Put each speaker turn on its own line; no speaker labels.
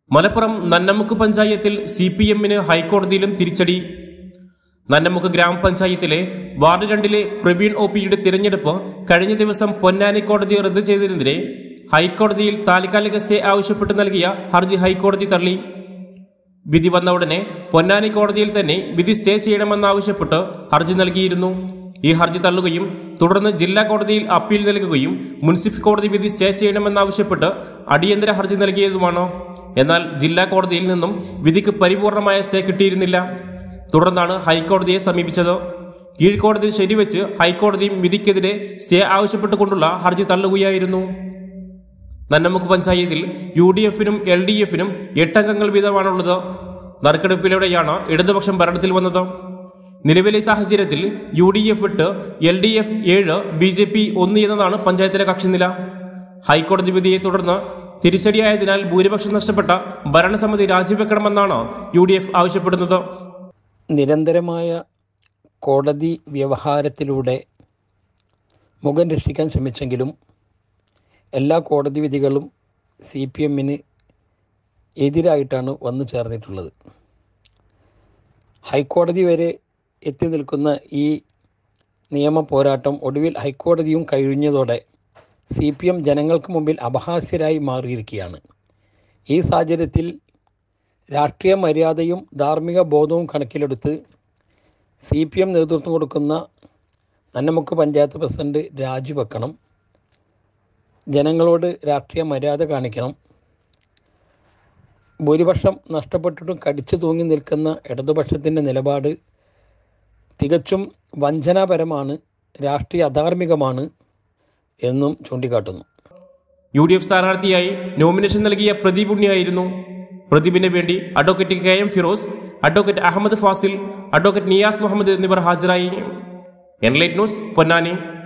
മലപ്പുറം നന്നമുക്ക് പഞ്ചായത്തിൽ C P എമ്മിന് ഹൈക്കോടതിയിലും തിരിച്ചടി നന്നമുക്ക് ഗ്രാമപഞ്ചായത്തിലെ വാർഡ് രണ്ടിലെ പ്രവീൺ ഒ പിയുടെ തിരഞ്ഞെടുപ്പ് കഴിഞ്ഞ ദിവസം പൊന്നാനി കോടതി റദ്ദ് ചെയ്തതിനെതിരെ ഹൈക്കോടതിയിൽ താൽക്കാലിക സ്റ്റേ ആവശ്യപ്പെട്ട് നൽകിയ ഹർജി ഹൈക്കോടതി തള്ളി വിധി വന്ന ഉടനെ പൊന്നാനി കോടതിയിൽ തന്നെ വിധി സ്റ്റേ ചെയ്യണമെന്നാവശ്യപ്പെട്ട് ഹർജി നൽകിയിരുന്നു ഈ ഹർജി തള്ളുകയും തുടർന്ന് ജില്ലാ കോടതിയിൽ അപ്പീൽ നൽകുകയും മുൻസിഫ് കോടതി വിധി സ്റ്റേ ചെയ്യണമെന്നാവശ്യപ്പെട്ട് അടിയന്തര ഹർജി നൽകിയതുമാണ് എന്നാൽ ജില്ലാ കോടതിയിൽ നിന്നും വിധിക്ക് പരിപൂർണമായ സ്റ്റേ കിട്ടിയിരുന്നില്ല തുടർന്നാണ് ഹൈക്കോടതിയെ സമീപിച്ചത് കീഴ്ക്കോടതി ശരിവെച്ച് ഹൈക്കോടതിയും വിധിക്കെതിരെ സ്റ്റേ ആവശ്യപ്പെട്ടുകൊണ്ടുള്ള ഹർജി തള്ളുകയായിരുന്നു നന്നമുക്ക് പഞ്ചായത്തിൽ യു ഡി എഫിനും എൽ ഡി എഫിനും എട്ടംഗങ്ങൾ വീതമാണുള്ളത് നറുക്കെടുപ്പിലൂടെയാണ് ഇടതുപക്ഷം ഭരണത്തിൽ വന്നത് നിലവിലെ സാഹചര്യത്തിൽ യു ഡി എഫ് വിട്ട് എൽ ഡി എഫ് ഏഴ് ബി ജെ പി ഒന്ന് എന്നതാണ് പഞ്ചായത്തിലെ കക്ഷിനില ഹൈക്കോടതി വിധിയെ തുടർന്ന് തിരിച്ചടിയായതിനാൽ ഭൂരിപക്ഷം നഷ്ടപ്പെട്ട ഭരണസമിതി രാജിവെക്കണമെന്നാണ് യു ഡി എഫ് ആവശ്യപ്പെടുന്നത്
നിരന്തരമായ കോടതി വ്യവഹാരത്തിലൂടെ മുഖം രക്ഷിക്കാൻ ശ്രമിച്ചെങ്കിലും എല്ലാ കോടതി വിധികളും സി പി എമ്മിന് എതിരായിട്ടാണ് വന്നു ചേർന്നിട്ടുള്ളത് ഹൈക്കോടതി വരെ എത്തി നിൽക്കുന്ന ഈ നിയമ പോരാട്ടം ഒടുവിൽ ഹൈക്കോടതിയും കഴിഞ്ഞതോടെ സി പി എം ജനങ്ങൾക്ക് മുമ്പിൽ അപഹാസ്യരായി മാറിയിരിക്കുകയാണ് ഈ സാഹചര്യത്തിൽ രാഷ്ട്രീയ മര്യാദയും ധാർമ്മിക ബോധവും കണക്കിലെടുത്ത് സി പി എം നേതൃത്വം കൊടുക്കുന്ന നന്നമുക്ക് പഞ്ചായത്ത് പ്രസിഡന്റ് രാജിവെക്കണം ജനങ്ങളോട് രാഷ്ട്രീയ മര്യാദ കാണിക്കണം ഭൂരിപക്ഷം നഷ്ടപ്പെട്ടിട്ടും കടിച്ചു തൂങ്ങി നിൽക്കുന്ന ഇടതുപക്ഷത്തിൻ്റെ നിലപാട് തികച്ചും വഞ്ചനാപരമാണ് രാഷ്ട്രീയ അധാർമികമാണ് എന്നും ചൂണ്ടിക്കാട്ടുന്നു
യു ഡി എഫ് സ്ഥാനാർത്ഥിയായി നോമിനേഷൻ നൽകിയ പ്രദീപ് ഉണ്ണിയായിരുന്നു പ്രദീപിന് വേണ്ടി advocate K M Firoz advocate Ahammed Fazil advocate Niyas Muhammad എന്നിവർ ഹാജരായി എൻലൈറ്റ് ന്യൂസ് പൊന്നാനി